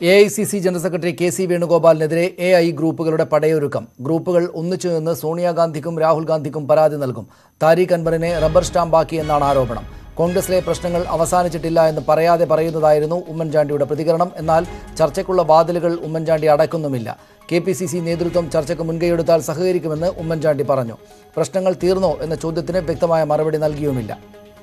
A I C C general secretary K C വേണുഗോപാലിനെതിരെ A I ഗ്രൂപ്പുകളുടെ പടയൊരുക്കം ഗ്രൂപ്പുകൾ ഒന്നിച്ചു നിന്ന് സോണിയാഗാന്ധിക്കും രാഹുൽ ഗാന്ധിക്കും പരാതി നൽകും താരിഖ് അൻവറിനെ റബ്ബർ സ്റ്റാമ്പാക്കി എന്നാണ് ആരോപണം കോൺഗ്രസിലെ പ്രശ്നങ്ങൾ അവസാനിച്ചിട്ടില്ല എന്ന് പറയാതെ പറയുന്നതായിരുന്നു ഉമ്മൻചാണ്ടിയുടെ പ്രതികരണം എന്നാൽ ചർച്ചയ്ക്കുള്ള വാതിലുകൾ ഉമ്മൻചാണ്ടി അടയ്ക്കുന്നുമില്ല കെ പി സി സി നേതൃത്വം ചർച്ചയ്ക്ക് മുൻകൈയെടുത്താൽ സഹകരിക്കുമെന്ന് ഉമ്മൻചാണ്ടി പറഞ്ഞു പ്രശ്നങ്ങൾ തീർന്നോ എന്ന ചോദ്യത്തിന് വ്യക്തമായ മറുപടി നൽകിയുമില്ല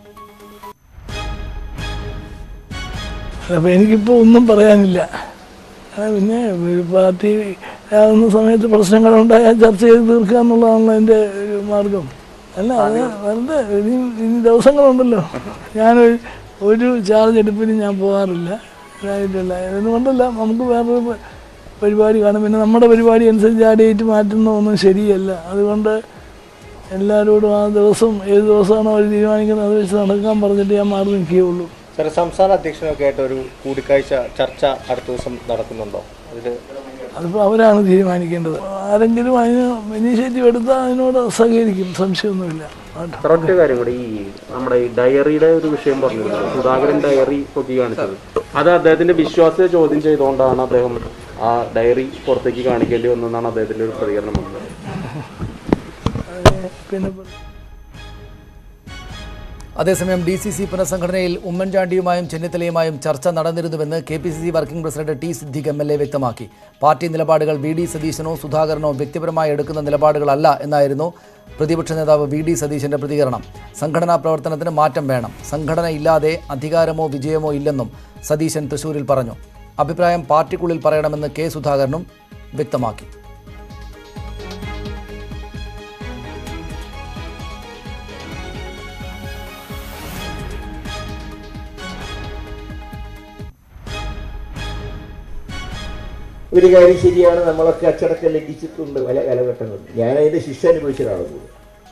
അപ്പോൾ എനിക്കിപ്പോൾ ഒന്നും പറയാനില്ല ആ, പിന്നെ ഒരു പാർട്ടി ആകുന്ന സമയത്ത് പ്രശ്നങ്ങളുണ്ടായാൽ ചർച്ച ചെയ്ത് തീർക്കുക എന്നുള്ളതാണല്ലോ എൻ്റെ ഒരു മാർഗം അല്ല അത് വെറുതെ ഇനി ഇനി ദിവസങ്ങളുണ്ടല്ലോ ഞാൻ ഒരു ചാർജ് എടുപ്പിന് ഞാൻ പോകാറില്ല ഇതായിട്ടില്ല എന്നുകൊണ്ടല്ല നമുക്ക് വേറൊരു പ- പരിപാടി കാണും പിന്നെ നമ്മുടെ പരിപാടി അനുസരിച്ച് ആ ഡേറ്റ് മാറ്റുന്നതൊന്നും ശരിയല്ല അതുകൊണ്ട് എല്ലാവരോടും ആ ദിവസം ഏത് ദിവസമാണോ അവർ തീരുമാനിക്കുന്നത് അത് വെച്ച് നടക്കാൻ പറഞ്ഞിട്ട് ഞാൻ മാറി നിൽക്കുകയുള്ളൂ സാർ സംസ്ഥാന അധ്യക്ഷനൊക്കെ ആയിട്ട് ഒരു കൂടിക്കാഴ്ച ചർച്ച അടുത്ത ദിവസം നടക്കുന്നുണ്ടോ അതിൽ അതിപ്പോൾ അവരാണ് തീരുമാനിക്കേണ്ടത് ആരെങ്കിലും അതിന് ഇനീഷ്യേറ്റീവ് എടുത്താൽ അതിനോട് സഹകരിക്കും സംശയമൊന്നുമില്ല കേട്ടോ ഒറ്റ കാര്യം കൂടി ഈ നമ്മുടെ ഈ ഡയറിയുടെ ഒരു വിഷയം പറഞ്ഞിരുന്നു സുധാകരൻ ഡയറി പൊക്കി കാണിച്ചത് അത് അദ്ദേഹത്തിന്റെ വിശ്വാസത്തെ ചോദ്യം ചെയ്തുകൊണ്ടാണ് അദ്ദേഹം ആ ഡയറി പുറത്തേക്ക് കാണിക്കേണ്ടി വന്നതെന്നാണ് അദ്ദേഹത്തിന്റെ ഒരു പ്രതികരണം വന്നത് പിന്നെ അതേസമയം ഡി സി സി പുനഃസംഘടനയിൽ ഉമ്മൻചാണ്ടിയുമായും ചെന്നിത്തലയുമായും ചർച്ച നടന്നിരുന്നുവെന്ന് K P C C working president T Siddique M L A വ്യക്തമാക്കി പാർട്ടി നിലപാടുകൾ വി ഡി സതീശനോ സുധാകരനോ വ്യക്തിപരമായി എടുക്കുന്ന നിലപാടുകളല്ല എന്നായിരുന്നു പ്രതിപക്ഷ നേതാവ് വി ഡി സതീശന്റെ പ്രതികരണം സംഘടനാ പ്രവർത്തനത്തിന് മാറ്റം വേണം സംഘടന ഇല്ലാതെ അധികാരമോ വിജയമോ ഇല്ലെന്നും സതീശൻ തൃശൂരിൽ പറഞ്ഞു അഭിപ്രായം പാർട്ടിക്കുള്ളിൽ പറയണമെന്ന് കെ സുധാകരനും വ്യക്തമാക്കി ഒരു കാര്യം ശരിയാണ് നമ്മളൊക്കെ അച്ചടക്കം ലംഘിച്ചിട്ടുണ്ട് പല കാലഘട്ടങ്ങളിൽ ഞാൻ അതിന്റെ ശിക്ഷ അനുഭവിച്ച ഒരാളും കൂടി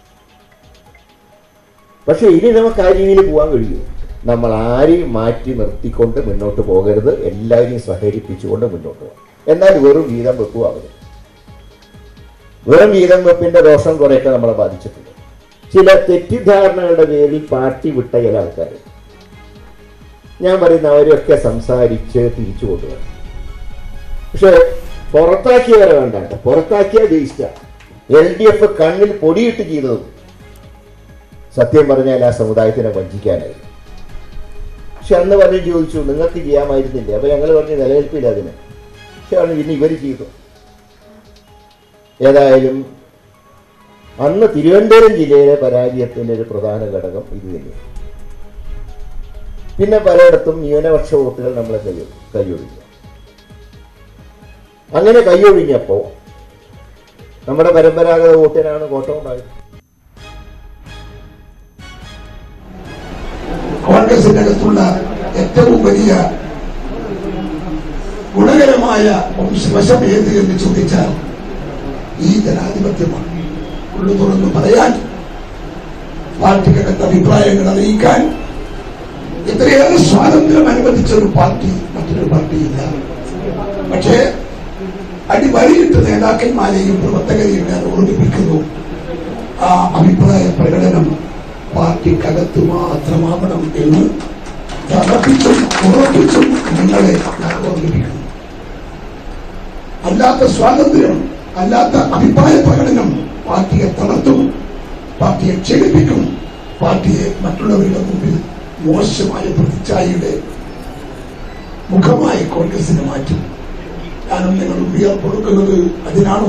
പക്ഷെ ഇനി നമുക്ക് ആ രീതിയിൽ പോകാൻ കഴിയും നമ്മൾ ആരെയും മാറ്റി നിർത്തിക്കൊണ്ട് മുന്നോട്ട് പോകരുത് എല്ലാവരെയും സഹകരിപ്പിച്ചുകൊണ്ട് മുന്നോട്ട് പോകാം എന്നാൽ വെറും വീതം വെപ്പുമാകരുത് വെറും വീതം വെപ്പിന്റെ ദോഷം കുറേയൊക്കെ നമ്മളെ ബാധിച്ചിട്ടുണ്ട് ചില തെറ്റിദ്ധാരണകളുടെ പേരിൽ പാർട്ടി വിട്ട ചില ആൾക്കാർ ഞാൻ പറയുന്ന അവരെയൊക്കെ സംസാരിച്ച് തിരിച്ചു കൊണ്ടുവരണം പക്ഷെ പുറത്താക്കിയവരെ വേണ്ട കേട്ടോ. പുറത്താക്കിയ ജയിച്ച എൽ ഡി എഫ് കണ്ണിൽ പൊടിയിട്ട് ചെയ്തതും സത്യം പറഞ്ഞാൽ ആ സമുദായത്തിനെ വഞ്ചിക്കാനായി പക്ഷെ അന്ന് പറഞ്ഞ് ചോദിച്ചു നിങ്ങൾക്ക് ചെയ്യാമായിരുന്നില്ല അപ്പൊ ഞങ്ങൾ പറഞ്ഞ് നിലനിൽപ്പില്ല അതിന് പക്ഷെ പറഞ്ഞു പിന്നെ ഇവർ ചെയ്തു ഏതായാലും അന്ന് തിരുവനന്തപുരം ജില്ലയിലെ പരാജയത്തിന്റെ ഒരു പ്രധാന ഘടകം ഇത് തന്നെയാണ് പിന്നെ പലയിടത്തും ന്യൂനപക്ഷ വോട്ടുകൾ നമ്മളെ കൈ കൈയൊഴിഞ്ഞു അങ്ങനെ കൈയൊഴിഞ്ഞപ്പോൾ നമ്മുടെ പരമ്പരാഗത വോട്ടിനാണ് കോട്ടമുണ്ടായത് കോൺഗ്രസിന്റെ അകത്തുള്ള ഏറ്റവും വലിയ ഗുണകരമായ വംശവശം ഏത് എന്ന് ചോദിച്ചാൽ ഈ ജനാധിപത്യമാണ് ഉള്ളു തുറന്നു പറയാൻ പാർട്ടിക്കകത്ത് അഭിപ്രായങ്ങൾ അറിയിക്കാൻ ഇത്രയേറെ സ്വാതന്ത്ര്യം അനുവദിച്ച ഒരു പാർട്ടി മറ്റൊരു പാർട്ടിയില്ല പക്ഷേ അടിവരയിട്ട് നേതാക്കന്മാരെയും പ്രവർത്തകരെയും ഞാൻ ഓർമ്മിപ്പിക്കുന്നു ആ അഭിപ്രായ പ്രകടനം പാർട്ടിക്കകത്ത് മാത്രമാവണം എന്ന് തറപ്പിച്ചും ഉറപ്പിച്ചും നിങ്ങളെ ഞാൻ ഓർമ്മിപ്പിക്കുന്നു അല്ലാത്ത സ്വാതന്ത്ര്യം അല്ലാത്ത അഭിപ്രായ പ്രകടനം പാർട്ടിയെ തളർത്തും പാർട്ടിയെ ക്ഷണിപ്പിക്കും പാർട്ടിയെ മറ്റുള്ളവരുടെ മുമ്പിൽ മോശമായ പ്രതിച്ഛായയുടെ മുഖമായി കോൺഗ്രസിനെ മാറ്റും ഞാനും നിങ്ങളും വിയർപ്പൊടുക്കുന്നത് അതിനാണോ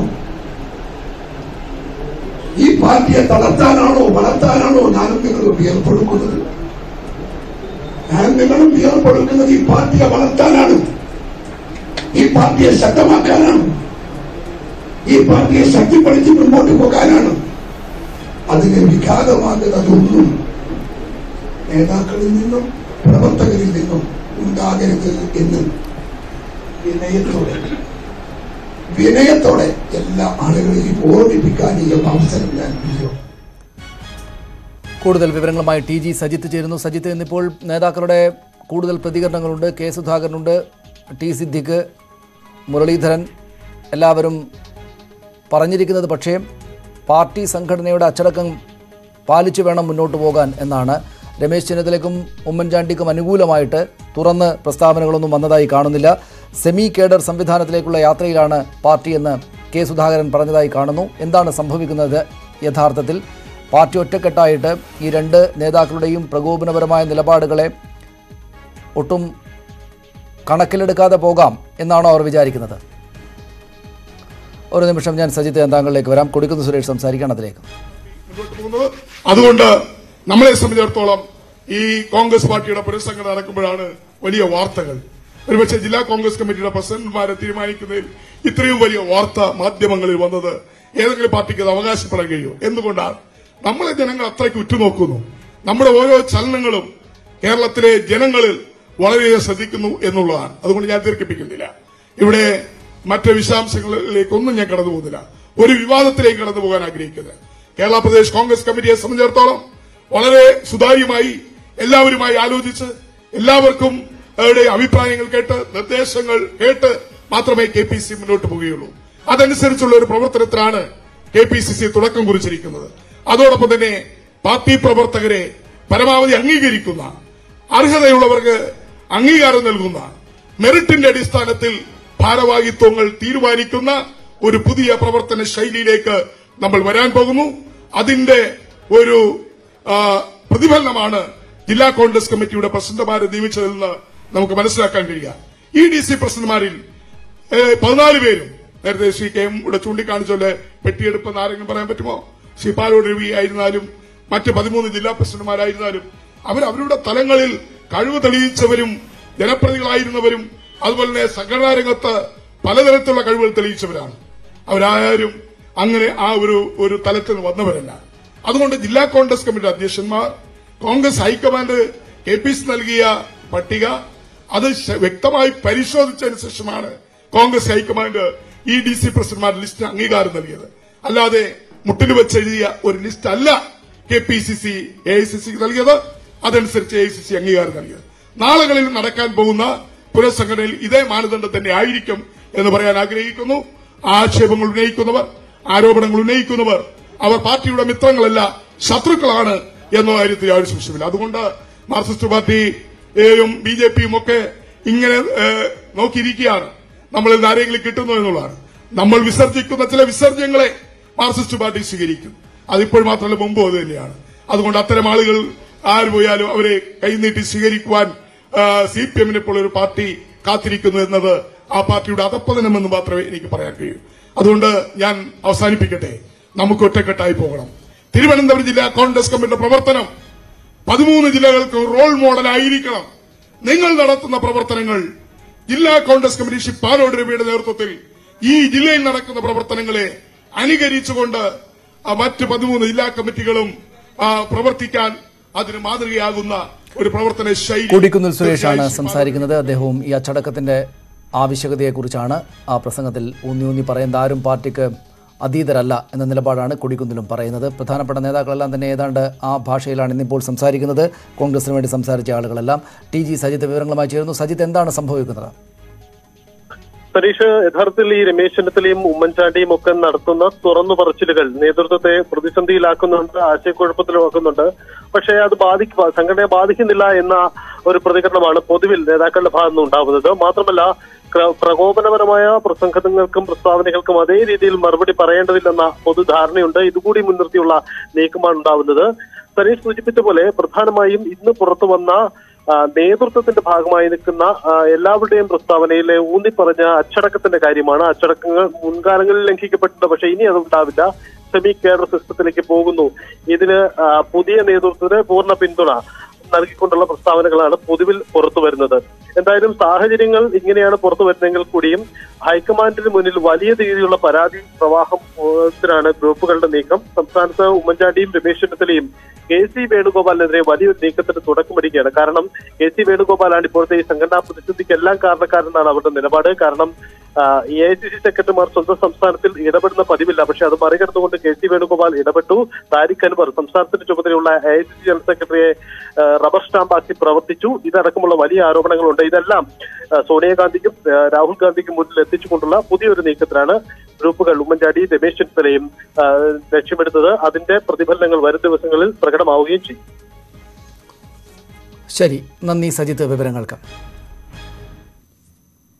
ഈ പാർട്ടിയെ തളർത്താനാണോ വളർത്താനാണോ ഞാനും നിങ്ങളും വിയർപ്പൊടുക്കുന്നത് ഞാനും നിങ്ങളും വിയർപ്പൊടുക്കുന്നത് ഈ പാർട്ടിയെ വളർത്താനാണ് ഈ പാർട്ടിയെ ശക്തമാക്കാനാണ് ഈ പാർട്ടിയെ ശക്തിപ്പെടുത്തി മുമ്പോട്ട് പോകാനാണ് അതിന് വിഘാതമാകുന്നതൊന്നും നേതാക്കളിൽ നിന്നും പ്രവർത്തകരിൽ നിന്നും ഉണ്ടാകരുത് എന്ന് വിനയത്തോടെ വിനയത്തോടെ എല്ലാ ആളുകളെയും ഓർമ്മിപ്പിക്കാൻ ഈ ഒരു അവസരം ഞാൻ വിനിയോഗം കൂടുതൽ വിവരങ്ങളുമായി ടി ജി സജിത്ത് ചേരുന്നു സജിത്ത് ഇന്നിപ്പോൾ നേതാക്കളുടെ കൂടുതൽ പ്രതികരണങ്ങളുണ്ട് കെ സുധാകരനുണ്ട് ടി സിദ്ദിഖ് മുരളീധരൻ എല്ലാവരും പറഞ്ഞിരിക്കുന്നത് പക്ഷേ പാർട്ടി സംഘടനയുടെ അച്ചടക്കം പാലിച്ചു വേണം മുന്നോട്ട് പോകാൻ എന്നാണ് രമേശ് ചെന്നിത്തലയ്ക്കും ഉമ്മൻചാണ്ടിക്കും അനുകൂലമായിട്ട് തുറന്ന് പ്രസ്താവനകളൊന്നും വന്നതായി കാണുന്നില്ല സെമി കേഡർ സംവിധാനത്തിലേക്കുള്ള യാത്രയിലാണ് പാർട്ടിയെന്ന് കെ സുധാകരൻ പറഞ്ഞതായി കാണുന്നു എന്താണ് സംഭവിക്കുന്നത് യഥാർത്ഥത്തിൽ പാർട്ടി ഒറ്റക്കെട്ടായിട്ട് ഈ രണ്ട് നേതാക്കളുടെയും പ്രകോപനപരമായ നിലപാടുകളെ ഒട്ടും കണക്കിലെടുക്കാതെ പോകാം എന്നാണോ അവർ വിചാരിക്കുന്നത് ഒരു നിമിഷം ഞാൻ സജിത്ത് താങ്കളിലേക്ക് വരാം കൊടുക്കുന്ന സുരേഷ് സംസാരിക്കാൻ അതിലേക്ക് മുന്നോട്ട് പോകുന്നത് അതുകൊണ്ട് നമ്മളെ സംബന്ധിച്ചിടത്തോളം ഈ കോൺഗ്രസ് പാർട്ടിയുടെ പുനഃസംഘടന നടക്കുമ്പോഴാണ് വലിയ വാർത്തകൾ ഒരുപക്ഷെ ജില്ലാ കോൺഗ്രസ് കമ്മിറ്റിയുടെ പ്രസിഡന്റുമാരെ തീരുമാനിക്കുന്നതിൽ ഇത്രയും വലിയ വാർത്ത മാധ്യമങ്ങളിൽ വന്നത് ഏതെങ്കിലും പാർട്ടിക്ക് അത് അവകാശപ്പെടാൻ കഴിയും എന്തുകൊണ്ടാണ് നമ്മളെ ജനങ്ങൾ അത്രയ്ക്ക് ഉറ്റുനോക്കുന്നു നമ്മുടെ ഓരോ ചലനങ്ങളും കേരളത്തിലെ ജനങ്ങളിൽ വളരെയധികം ശ്രദ്ധിക്കുന്നു എന്നുള്ളതാണ് അതുകൊണ്ട് ഞാൻ ദീർഘിപ്പിക്കുന്നില്ല ഇവിടെ മറ്റ് വിശദാംശങ്ങളിലേക്കൊന്നും ഞാൻ കടന്നു പോകുന്നില്ല ഒരു വിവാദത്തിലേക്ക് കടന്നു പോകാൻ ആഗ്രഹിക്കുന്നത് കേരള പ്രദേശ് കോൺഗ്രസ് കമ്മിറ്റിയെ സംബന്ധിച്ചിടത്തോളം വളരെ സുതാര്യമായി എല്ലാവരുമായി ആലോചിച്ച് എല്ലാവർക്കും അവരുടെ അഭിപ്രായങ്ങൾ കേട്ട് നിർദ്ദേശങ്ങൾ കേട്ട് മാത്രമേ കെ പി സി മുന്നോട്ട് പോവുകയുള്ളൂ അതനുസരിച്ചുള്ള ഒരു പ്രവർത്തനത്തിലാണ് കെ പി സി സി തുടക്കം കുറിച്ചിരിക്കുന്നത് അതോടൊപ്പം തന്നെ പാർട്ടി പ്രവർത്തകരെ പരമാവധി അംഗീകരിക്കുന്ന അർഹതയുള്ളവർക്ക് അംഗീകാരം നൽകുന്ന മെറിറ്റിന്റെ അടിസ്ഥാനത്തിൽ ഭാരവാഹിത്വങ്ങൾ തീരുമാനിക്കുന്ന ഒരു പുതിയ പ്രവർത്തന ശൈലിയിലേക്ക് നമ്മൾ വരാൻ പോകുന്നു അതിന്റെ ഒരു ആ, പ്രതിഫലനമാണ് ജില്ലാ കോൺഗ്രസ് കമ്മിറ്റിയുടെ പ്രസിഡന്റുമാരെ നിയമിച്ചതിൽ നിന്ന് നമുക്ക് മനസ്സിലാക്കാൻ കഴിയുക ഇ ഡി സി പ്രസിഡന്റുമാരിൽ ഏ, പതിനാല് പേരും നേരത്തെ ശ്രീ കെ എം ഇവിടെ ചൂണ്ടിക്കാണിച്ചോലെ പെട്ടിയെടുപ്പെന്ന് ആരെങ്കിലും പറയാൻ പറ്റുമോ ശ്രീ പാലോട് രവി ആയിരുന്നാലും മറ്റ് പതിമൂന്ന് ജില്ലാ പ്രസിഡന്റുമാരായിരുന്നാലും അവർ അവരുടെ തലങ്ങളിൽ കഴിവ് തെളിയിച്ചവരും ജനപ്രതികളായിരുന്നവരും അതുപോലെ തന്നെ സംഘടനാ രംഗത്ത് പലതരത്തിലുള്ള കഴിവുകൾ തെളിയിച്ചവരാണ് അവരാരും അങ്ങനെ ആ ഒരു ഒരു തലത്തിൽ നിന്ന് വന്നവരല്ല അതുകൊണ്ട് ജില്ലാ കോൺഗ്രസ് കമ്മിറ്റി അധ്യക്ഷന്മാർ Congress high command K P C നൽകിയ പട്ടിക അത് ശ- വ്യക്തമായി പരിശോധിച്ചതിന് ശേഷമാണ് Congress high command E D C പ്രസിഡന്റ്മാരുടെ ലിസ്റ്റ് അംഗീകാരം നൽകിയത് അല്ലാതെ മുട്ടിൽ വെച്ചെഴുതിയ ഒരു ലിസ്റ്റ് അല്ല K P C C A I C സിക്ക് നൽകിയത് അതനുസരിച്ച് എ ഐ സി സി അംഗീകാരം നൽകിയത് നാളുകളിൽ നടക്കാൻ പോകുന്ന പുനഃസംഘടനയിൽ ഇതേ മാനദണ്ഡം തന്നെ ആയിരിക്കും എന്ന് പറയാൻ ആഗ്രഹിക്കുന്നു ആക്ഷേപങ്ങൾ ഉന്നയിക്കുന്നവർ ആരോപണങ്ങൾ ഉന്നയിക്കുന്നവർ അവർ പാർട്ടിയുടെ മിത്രങ്ങളല്ല ശത്രുക്കളാണ് എന്ന കാര്യത്തിൽ യാതൊരു സംശയമില്ല അതുകൊണ്ട് മാർക്സിസ്റ്റ് പാർട്ടിയും ബി ജെ പിയും ഒക്കെ ഇങ്ങനെ ഏഹ്, നോക്കിയിരിക്കുകയാണ് നമ്മളിൽ നിന്ന് ആരെങ്കിലും കിട്ടുന്നു എന്നുള്ളതാണ് നമ്മൾ വിസർജിക്കുന്ന ചില വിസർജ്യങ്ങളെ മാർക്സിസ്റ്റ് പാർട്ടി സ്വീകരിക്കും അതിപ്പോൾ മാത്രമല്ല മുമ്പ് അത് തന്നെയാണ് അതുകൊണ്ട് അത്തരം ആളുകൾ ആര് പോയാലും അവരെ കൈനീട്ടി സ്വീകരിക്കുവാൻ സി പി എമ്മിനെ പോലെ ഒരു പാർട്ടി കാത്തിരിക്കുന്നു എന്നത് ആ പാർട്ടിയുടെ അധപ്പതനമെന്ന് മാത്രമേ എനിക്ക് പറയാൻ കഴിയൂ അതുകൊണ്ട് ഞാൻ അവസാനിപ്പിക്കട്ടെ നമുക്ക് ഒറ്റക്കെട്ടായി പോകണം തിരുവനന്തപുരം ജില്ലാ കോൺഗ്രസ് കമ്മിറ്റിയുടെ പ്രവർത്തനം പതിമൂന്ന് ജില്ലകൾക്ക് റോൾ മോഡലായിരിക്കണം നിങ്ങൾ നടത്തുന്ന പ്രവർത്തനങ്ങൾ ജില്ലാ കോൺഗ്രസ് കമ്മിറ്റി ശ്രീ പാലോട് രവിയുടെ നേതൃത്വത്തിൽ ഈ ജില്ലയിൽ നടക്കുന്ന പ്രവർത്തനങ്ങളെ അനുകരിച്ചുകൊണ്ട് ആ മറ്റ് പതിമൂന്ന് ജില്ലാ കമ്മിറ്റികളും ആ, പ്രവർത്തിക്കാൻ അതിന് മാതൃകയാകുന്ന ഒരു പ്രവർത്തന ശൈലി കൊടിക്കുന്നിൽ സുരേഷാണ് തീർച്ചയായും ശ്രീ സംസാരിക്കുന്നത് അദ്ദേഹവും ഈ അച്ചടക്കത്തിന്റെ ആവശ്യകതയെക്കുറിച്ചാണ് ആ പ്രസംഗത്തിൽ ഊന്നി ഊന്നി പറയുന്നത് ആരും പാർട്ടിക്ക് അതീതരല്ല എന്ന നിലപാടാണ് കൊടിക്കുന്നിലും പറയുന്നത് പ്രധാനപ്പെട്ട നേതാക്കളെല്ലാം തന്നെ ഏതാണ്ട് ആ ഭാഷയിലാണ് ഇന്നിപ്പോൾ സംസാരിക്കുന്നത് കോൺഗ്രസിന് വേണ്ടി സംസാരിച്ച ആളുകളെല്ലാം ടി ജി സജിത്ത് വിവരങ്ങളുമായി ചേരുന്നു സജിത്ത് എന്താണ് സംഭവിക്കുന്നത് സരീഷ് യഥാർത്ഥത്തിൽ ഈ രമേശ് ചെന്നിത്തലയും ഉമ്മൻചാണ്ടിയും ഒക്കെ നടത്തുന്ന തുറന്നു പറച്ചിലുകൾ നേതൃത്വത്തെ പ്രതിസന്ധിയിലാക്കുന്നുണ്ട് ആശയക്കുഴപ്പത്തിലാക്കുന്നുണ്ട് പക്ഷേ അത് ബാധിക്ക സംഘടനയെ ബാധിക്കുന്നില്ല എന്ന ഒരു പ്രതികരണമാണ് പൊതുവിൽ നേതാക്കളുടെ ഭാഗത്തു നിന്ന് ഉണ്ടാവുന്നത് മാത്രമല്ല ക്ര- പ്രകോപനപരമായ പ്രസംഗങ്ങൾക്കും പ്രസ്താവനകൾക്കും അതേ രീതിയിൽ മറുപടി പറയേണ്ടതില്ലെന്ന പൊതുധാരണയുണ്ട് ഇതുകൂടി മുൻനിർത്തിയുള്ള നീക്കമാണ് ഉണ്ടാവുന്നത് സരീഷ് സൂചിപ്പിച്ച പോലെ പ്രധാനമായും ഇന്ന് പുറത്തു വന്ന ആ, നേതൃത്വത്തിന്റെ ഭാഗമായി നിൽക്കുന്ന ആ, എല്ലാവരുടെയും പ്രസ്താവനയിലെ ഊന്നിപ്പറഞ്ഞ അച്ചടക്കത്തിന്റെ കാര്യമാണ് അച്ചടക്കങ്ങൾ മുൻകാലങ്ങളിൽ ലംഘിക്കപ്പെട്ടിട്ടുണ്ട് പക്ഷേ ഇനി അത് ഉണ്ടാവില്ല സെമി കേഡർ സിസ്റ്റത്തിലേക്ക് പോകുന്നു ഇതിന് ആ, പുതിയ നേതൃത്വത്തിന് പൂർണ്ണ പിന്തുണ നൽകിക്കൊണ്ടുള്ള പ്രസ്താവനകളാണ് പൊതുവിൽ പുറത്തു വരുന്നത് എന്തായാലും സാഹചര്യങ്ങൾ ഇങ്ങനെയാണ് പുറത്തു വരുന്നതെങ്കിൽ കൂടിയും ഹൈക്കമാൻഡിന് മുന്നിൽ വലിയ രീതിയിലുള്ള പരാതി പ്രവാഹത്തിനാണ് ഗ്രൂപ്പുകളുടെ നീക്കം സംസ്ഥാനത്ത് ഉമ്മൻചാണ്ടിയും രമേശ് ചെന്നിത്തലയും കെ സി വേണുഗോപാലിനെതിരെ വലിയൊരു നീക്കത്തിന് തുടക്കമിടുകയാണ് കാരണം കെ സി വേണുഗോപാലാണ് ഇപ്പോഴത്തെ ഈ സംഘടനാ പ്രതിസന്ധിക്ക് എല്ലാം കാരണക്കാരെന്നാണ് അവരുടെ നിലപാട് കാരണം എ ഐ സി സി സെക്രട്ടറിമാർ സ്വന്തം സംസ്ഥാനത്തിൽ ഇടപെടുന്ന പതിവില്ല പക്ഷെ അത് മറികടന്നുകൊണ്ട് കെ സി വേണുഗോപാൽ ഇടപെട്ടു താരിഖ് അൻവർ സംസ്ഥാനത്തിന്റെ ചുമതലയുള്ള A I C C general സെക്രട്ടറിയെ ആ, റബ്ബർ സ്റ്റാമ്പാക്കി പ്രവർത്തിച്ചു ഇതടക്കമുള്ള വലിയ ആരോപണങ്ങളുണ്ട് ഇതെല്ലാം ആ, സോണിയാഗാന്ധിക്കും ആ, രാഹുൽ ഗാന്ധിക്കും മുന്നിൽ എത്തിച്ചുകൊണ്ടുള്ള പുതിയൊരു നീക്കത്തിലാണ് ഗ്രൂപ്പുകൾ ഉമ്മൻചാണ്ടി രമേശ് ചെന്നിത്തലയും ആ, ലക്ഷ്യമെടുത്തത് അതിന്റെ പ്രതിഫലനങ്ങൾ വരും ദിവസങ്ങളിൽ പ്രകടമാവുകയും ചെയ്യും ശരി നന്ദി സജിത്ത് വിവരങ്ങൾക്ക്